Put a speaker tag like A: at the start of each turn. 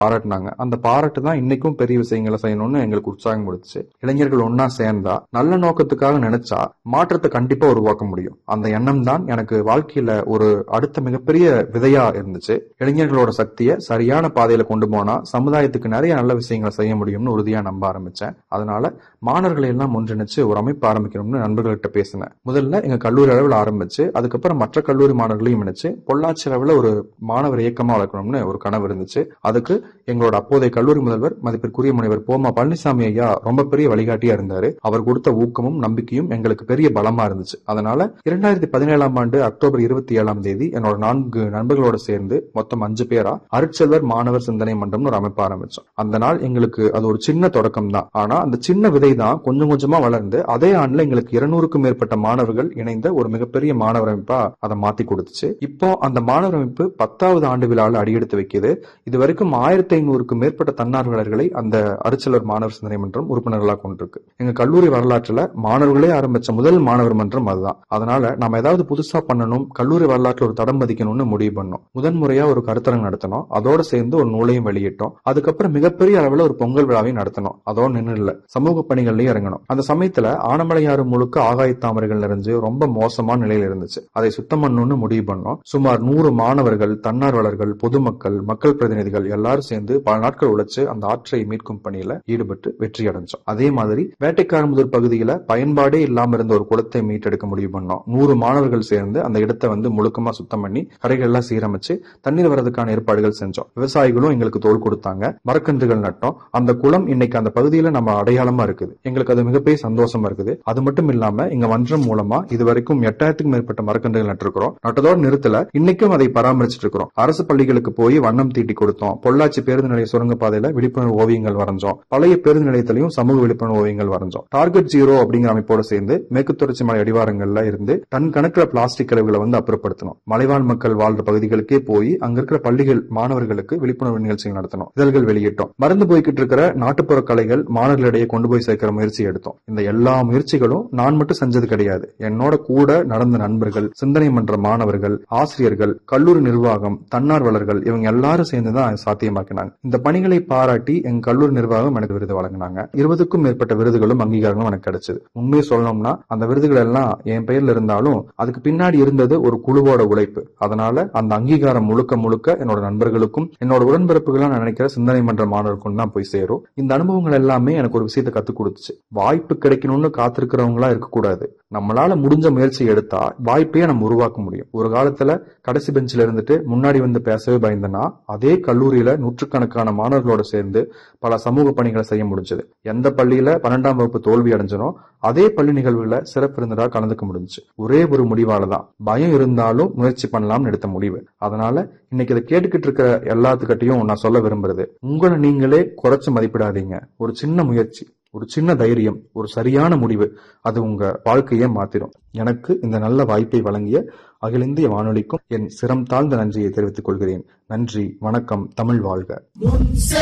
A: பாராட்டினாங்க அந்த பாராட்டு தான் இன்னைக்கும் பெரிய விஷயங்களை செய்யணும்னு எங்களுக்கு உற்சாகம் கொடுத்துச்சு இளைஞர்கள் ஒன்னா சேர்ந்தா நல்ல நோக்கத்துக்காக நினைச்சா மாற்றத்தை கண்டிப்பா உருவாக்க முடியும் அந்த எண்ணம் தான் எனக்கு வாழ்க்கையில ஒரு அடுத்த மிகப்பெரிய விதையா இருந்துச்சு இளைஞர்களோட சக்தியை சரியான பாதையில கொண்டு போனா சமுதாயத்துக்கு நிறைய நல்ல விஷயங்களை செய்ய முடியும்னு உறுதியா நம்ப ஆரம்பிச்சேன் அதனால மாணவர்களை எல்லாம் ஒன்றிணைச்சு ஒரு அமைப்பு ஆரம்பிக்கணும்னு நண்பர்கள்ட்ட பேசினேன் முதல்ல எங்க கல்லூரி அளவில் ஆரம்பிச்சு அதுக்கப்புறம் மற்ற கல்லூரி மாணவர்களையும் இணைச்சு பொள்ளாச்சி அளவில் ஒரு மாணவர் இயக்கமா வளர்க்கணும்னு ஒரு கனவு இருந்துச்சு அதுக்கு எங்களோட அப்போதைய கல்லூரி முதல்வர் மதிப்பிற்குரிய முனைவர் போமா பழனிசாமி ஐயா ரொம்ப பெரிய வழிகாட்டியா இருந்தாரு அவர் கொடுத்த ஊக்கமும் நம்பிக்கையும் எங்களுக்கு பெரிய பலமா இருந்துச்சு அதனால இரண்டாயிரத்தி பதினேழாம் ஆண்டு அக்டோபர் இருபத்தி ஏழாம் தேதி என்னோட நான்கு நண்பர்களோட சேர்ந்து மொத்தம் அஞ்சு பேரா அருட்செல்வர் மாணவர் சிந்தனை மன்றம்னு ஒரு அமைப்பு ஆரம்பிச்சோம் அந்த நாள் எங்களுக்கு அது ஒரு சின்ன தொடக்கம் தான் ஆனா அந்த சின்ன விதை தான் கொஞ்சம் கொஞ்சமா வளர்ந்து அதே ஆண்டுல எங்களுக்கு இருநூறுக்கும் மேற்பட்ட மாணவர்கள் இணைந்த ஒரு மிகப்பெரிய மாணவர் அமைப்பா அதை மாத்தி கொடுத்துச்சு இப்போ அந்த மாணவர் அமைப்பு பத்தாவது ஆண்டு விழாவில் அடியெடுத்து வைக்குது இது வரைக்கும் ஆயிரத்தி ஐநூறுக்கும் மேற்பட்ட தன்னார்வலர்களை அந்த அருச்சலர் மாணவர் சிந்தனை மன்றம் உறுப்பினர்களாக கொண்டிருக்கு எங்க கல்லூரி வரலாற்றுல மாணவர்களே ஆரம்பிச்ச முதல் மாணவர் மன்றம் அதுதான் அதனால நாம ஏதாவது புதுசா பண்ணணும் கல்லூரி வரலாற்றுல ஒரு தடம் பதிக்கணும்னு முடிவு பண்ணோம் முதன்முறையா ஒரு கருத்தரங்கு நடத்தினோம் அதோட சேர்ந்து ஒரு நூலையும் வெளியிட்டோம் அதுக்கப்புறம் மிகப்பெரிய அளவுல ஒரு பொங்கல் விழாவையும் நடத்தினோம் அதோட நின்று இல்ல சமூக பணிகள்லயும் இறங்கணும் அந்த சமயத்துல ஆனமலையாறு முழுக்க ஆகாய தாமரைகள் நிறைஞ்சு ரொம்ப மோசமான நிலையில இருந்துச்சு அதை சுத்தம் பண்ணணும்னு முடிவு பண்ணோம் சுமார் நூறு மாணவர்கள் தன்னார்வலர்கள் பொதுமக்கள் மக்கள் பிரதிநிதிகள் எல்லாரும் சேர்ந்து பல நாட்கள் உழைச்சு அந்த ஆற்றை மீட்கும் பணியில ஈடுபட்டு வெற்றி அடைஞ்சோம் அதே மாதிரி வேட்டைக்காரமுதூர் பகுதியில பயன்பாடே இல்லாம இருந்த ஒரு குளத்தை மீட்டெடுக்க முடிவு பண்ணோம் நூறு மாணவர்கள் சேர்ந்து அந்த இடத்தை வந்து முழுக்கமா சுத்தம் பண்ணி கரைகள் எல்லாம் சீரமைச்சு தண்ணீர் வரதுக்கான ஏற்பாடுகள் செஞ்சோம் விவசாயிகளும் எங்களுக்கு தோல் கொடுத்தாங்க மரக்கன்றுகள் நட்டோம் அந்த குளம் இன்னைக்கு அந்த பகுதியில நம்ம அடையாளமா இருக்குது எங்களுக்கு அது மிகப்பெரிய சந்தோஷமா இருக்குது அது மட்டும் இல்லாம எங்க மன்றம் மூலமா இது வரைக்கும் எட்டாயிரத்துக்கும் மேற்பட்ட மரக்கன்றுகள் நட்டிருக்கிறோம் நட்டதோட நிறுத்தல இன்னைக்கும் அதை பராமரிச்சுட்டு இருக்கிறோம் அரசு பள்ளிகளுக்கு போய் வண்ணம் தீட்டி கொடுத்தோம் பொள்ளாச்சி பேருந்து நிலைய சுரங்கப்பாதையில விழிப்புணர்வு ஓவியங்கள் வரைஞ்சோம் பழைய பேருந்து நிலையத்திலையும் சமூக விழிப்புணர்வு ஓவியங்கள் வரைஞ்சோம் டார்கெட் ஜீரோ அப்படிங்கிற அமைப்போட சேர்ந்து மேற்கு தொடர்ச்சி மலை அடிவாரங்கள்ல இருந்து டன் கணக்கில் பிளாஸ்டிக் கழிவுகளை வந்து அப்புறப்படுத்தணும் மலைவாழ் மக்கள் வாழ்ற பகுதிகளுக்கே போய் அங்க இருக்கிற பள்ளிகள் மாணவர்களுக்கு விழிப்புணர்வு நிகழ்ச்சிகள் நடத்தணும் இதழ்கள் வெளியிட்டோம் மறந்து போய்கிட்டு இருக்கிற நாட்டுப்புற கலைகள் மாணவர்களிடையே கொண்டு போய் சேர்க்கிற முயற்சி எடுத்தோம் இந்த எல்லா முயற்சிகளும் நான் மட்டும் செஞ்சது கிடையாது என்னோட கூட நடந்த நண்பர்கள் சிந்தனை மன்ற மாணவர்கள் ஆசிரியர்கள் கல்லூரி நிர்வாகம் தன்னார்வலர்கள் இவங்க எல்லாரும் சேர்ந்து தான் சாத்தியமாக்கினாங்க இந்த பணிகளை பாராட்டி எங்க கல்லூரி நிர்வாகம் எனக்கு விருது வழங்கினாங்க இருபதுக்கும் மேற்பட்ட விருதுகளும் அங்கீகாரங்களும் எனக்கு கிடைச்சது உண்மையை சொல்லணும்னா அந்த விருதுகள் எல்லாம் என் பெயர்ல இருந்தாலும் அதுக்கு பின்னாடி இருந்தது ஒரு குழுவோட உழைப்பு அதனால அந்த அங்கீகாரம் முழுக்க முழுக்க என்னோட நண்பர்களுக்கும் என்னோட உடன்பிறப்புகளா நான் நினைக்கிற சிந்தனை மன்ற மாணவர்களுக்கும் தான் போய் சேரும் இந்த அனுபவங்கள் எல்லாமே எனக்கு ஒரு விஷயத்தை கத்துக் கொடுத்துச்சு வாய்ப்பு கிடைக்கணும்னு காத்திருக்கிறவங்களா இருக்கக்கூடாது நம்மளால முடிஞ்ச முயற்சி எடுத்தா வாய்ப்பையே நம்ம உருவாக்க முடியும் ஒரு காலத்துல கடைசி பெஞ்சில இருந்துட்டு முன்னாடி வந்து பேசவே பயந்தனா அதே கல்லூரியில நூற்றுக்கணக்கான மாணவர்களோட சேர்ந்து பல சமூக பணிகளை செய்ய முடிஞ்சது எந்த பள்ளியில பன்னெண்டாம் வகுப்பு தோல்வி அடைஞ்சனோ அதே பள்ளி நிகழ்வுல சிறப்பு இருந்ததா கலந்துக்க முடிஞ்சுச்சு ஒரே ஒரு முடிவால தான் பயம் இருந்தாலும் முயற்சி பண்ணலாம்னு எடுத்த முடிவு அதனால இன்னைக்கு இதை கேட்டுக்கிட்டு இருக்கிற எல்லாத்துக்கிட்டையும் நான் சொல்ல விரும்புறது உங்களை நீங்களே குறைச்சு மதிப்பிடாதீங்க ஒரு சின்ன முயற்சி ஒரு சின்ன தைரியம் ஒரு சரியான முடிவு அது உங்க வாழ்க்கையே மாத்திரும் எனக்கு இந்த நல்ல வாய்ப்பை வழங்கிய அகில இந்திய வானொலிக்கும் என் சிரம் தாழ்ந்த நன்றியை தெரிவித்துக் கொள்கிறேன் நன்றி வணக்கம் தமிழ் வாழ்க